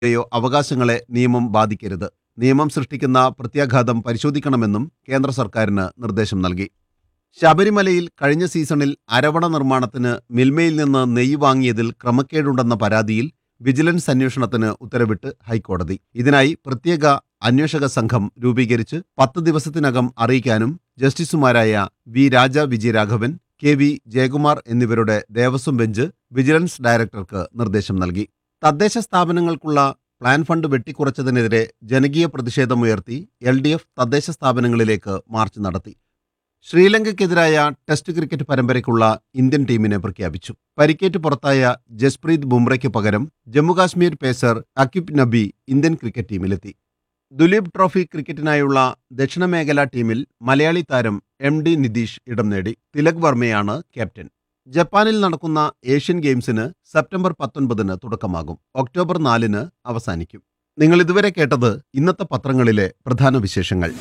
യോ അവകാശങ്ങളെ നിയമം ബാധിക്കരുത് നിയമം സൃഷ്ടിക്കുന്ന പ്രത്യാഘാതം പരിശോധിക്കണമെന്നും കേന്ദ്ര സർക്കാരിന് നിർദ്ദേശം നൽകി ശബരിമലയിൽ കഴിഞ്ഞ സീസണിൽ അരവണ നിർമ്മാണത്തിന് മിൽമയിൽ നിന്ന് നെയ്യ് വാങ്ങിയതിൽ ക്രമക്കേടുണ്ടെന്ന പരാതിയിൽ വിജിലൻസ് അന്വേഷണത്തിന് ഉത്തരവിട്ട് ഹൈക്കോടതി ഇതിനായി പ്രത്യേക അന്വേഷക സംഘം രൂപീകരിച്ച് പത്ത് ദിവസത്തിനകം അറിയിക്കാനും ജസ്റ്റിസുമാരായ V Raja Vijayaraghavan K V Jayakumar എന്നിവരുടെ ദേവസ്വം ബെഞ്ച് വിജിലൻസ് ഡയറക്ടർക്ക് നിർദ്ദേശം നൽകി തദ്ദേശ സ്ഥാപനങ്ങൾക്കുള്ള പ്ലാൻ ഫണ്ട് വെട്ടിക്കുറച്ചതിനെതിരെ ജനകീയ പ്രതിഷേധമുയർത്തി എൽ ഡി എഫ് തദ്ദേശ സ്ഥാപനങ്ങളിലേക്ക് മാർച്ച് നടത്തി ശ്രീലങ്കയ്ക്കെതിരായ ടെസ്റ്റ് ക്രിക്കറ്റ് പരമ്പരയ്ക്കുള്ള ഇന്ത്യൻ ടീമിനെ പ്രഖ്യാപിച്ചു പരിക്കേറ്റ് പുറത്തായ ജസ്പ്രീത് ബുംറയ്ക്ക് പകരം Jammu Kashmir pacer Aqib Nabi Indian cricket ടീമിലെത്തി ദുലീപ് ട്രോഫി ക്രിക്കറ്റിനായുള്ള ദക്ഷിണ മേഖലാ ടീമിൽ മലയാളി താരം എം ഡി നിതീഷ് ഇടം നേടി തിലക് വർമ്മയാണ് ക്യാപ്റ്റൻ ജപ്പാനിൽ നടക്കുന്ന ഏഷ്യൻ ഗെയിംസിന് സെപ്റ്റംബർ പത്തൊൻപതിന് തുടക്കമാകും ഒക്ടോബർ നാലിന് അവസാനിക്കും നിങ്ങൾ ഇതുവരെ കേട്ടത് ഇന്നത്തെ പത്രങ്ങളിലെ പ്രധാന വിശേഷങ്ങൾ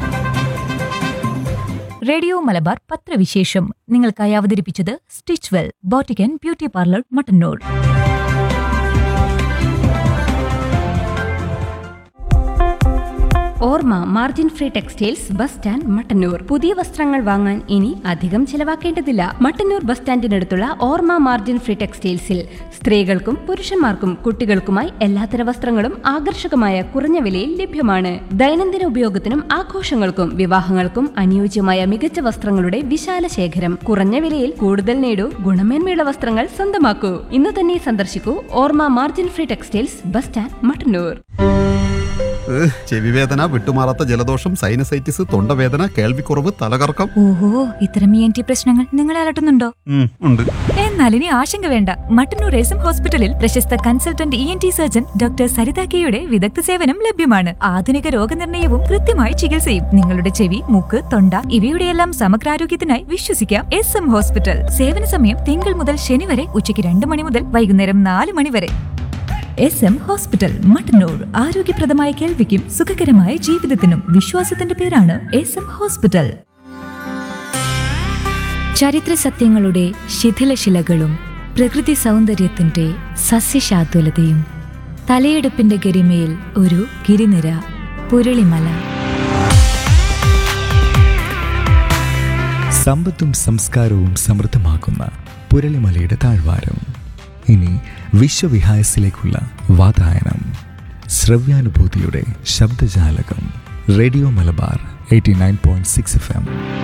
റേഡിയോ മലബാർ പത്രവിശേഷം നിങ്ങൾക്കായി അവതരിപ്പിച്ചത് സ്റ്റിച്ച് വെൽ ബോട്ടിക്കൻ beauty parlour Mattannur Orma margin free textiles bus stand Mattannur പുതിയ വസ്ത്രങ്ങൾ വാങ്ങാൻ ഇനി അധികം ചെലവാക്കേണ്ടതില്ല മട്ടന്നൂർ ബസ് സ്റ്റാൻഡിനടുത്തുള്ള ഓർമ്മ മാർജിൻ ഫ്രീ ടെക്സ്റ്റൈൽസിൽ സ്ത്രീകൾക്കും പുരുഷന്മാർക്കും കുട്ടികൾക്കുമായി എല്ലാത്തര വസ്ത്രങ്ങളും ആകർഷകമായ കുറഞ്ഞ വിലയിൽ ലഭ്യമാണ് ദൈനംദിന ഉപയോഗത്തിനും ആഘോഷങ്ങൾക്കും വിവാഹങ്ങൾക്കും അനുയോജ്യമായ മികച്ച വസ്ത്രങ്ങളുടെ വിശാല ശേഖരം കുറഞ്ഞ വിലയിൽ കൂടുതൽ നേടൂ ഗുണമേന്മയുള്ള വസ്ത്രങ്ങൾ സ്വന്തമാക്കൂ ഇന്ന് തന്നെ സന്ദർശിക്കൂ Orma margin free textiles bus stand Mattannur ചെവിവേദന വിട്ടുമാറാത്ത ജലദോഷം സൈനസൈറ്റിസ് തൊണ്ടവേദന കേൾവിക്കുറവ് തലകറക്കം ഓഹോ ഇത്തരം ഇ എൻ ടി പ്രശ്നങ്ങൾ നിങ്ങളെ അലട്ടുന്നുണ്ടോ ഉം, ഉണ്ട് എന്നാൽ ഇനി ആശങ്ക വേണ്ട മട്ടന്നൂർ എസ് എം ഹോസ്പിറ്റലിൽ പ്രശസ്ത consultant E N T surgeon doctor Saritha കെയുടെ വിദഗ്ധ സേവനം ലഭ്യമാണ് ആധുനിക രോഗനിർണയവും കൃത്യമായ ചികിത്സയും നിങ്ങളുടെ ചെവി മൂക്ക് തൊണ്ട ഇവയുടെയെല്ലാം സമഗ്രാരോഗ്യത്തിനായി വിശ്വസിക്കാം എസ് എം ഹോസ്പിറ്റൽ സേവന സമയം തിങ്കൾ മുതൽ ശനി വരെ ഉച്ചയ്ക്ക് രണ്ട് മണി മുതൽ വൈകുന്നേരം നാല് മണി വരെ എസ് എം ഹോസ്പിറ്റൽ മട്ടന്നൂർ ആരോഗ്യപ്രദമായ കേൾവിക്കും സുഖകരമായ ജീവിതത്തിനും വിശ്വാസത്തിന്റെ പേരാണ് എസ് എം ഹോസ്പിറ്റൽ ചരിത്ര സത്യങ്ങളുടെ ശിഥിലശിലകളും പ്രകൃതി സൗന്ദര്യത്തിന്റെ സസ്യശാതുലതയും തലയെടുപ്പിന്റെ ഗരിമയിൽ ഒരു ഗിരിനിര പുരളിമല സമ്പത്തും സംസ്കാരവും സമൃദ്ധമാക്കുന്ന പുരളിമലയുടെ താഴ്വാരം ഇനി വിശ്വവിഹായസിലേക്കുള്ള വാതായനം ശ്രവ്യാനുഭൂതിയുടെ ശബ്ദജാലകം radio Malabar eighty nine point six F M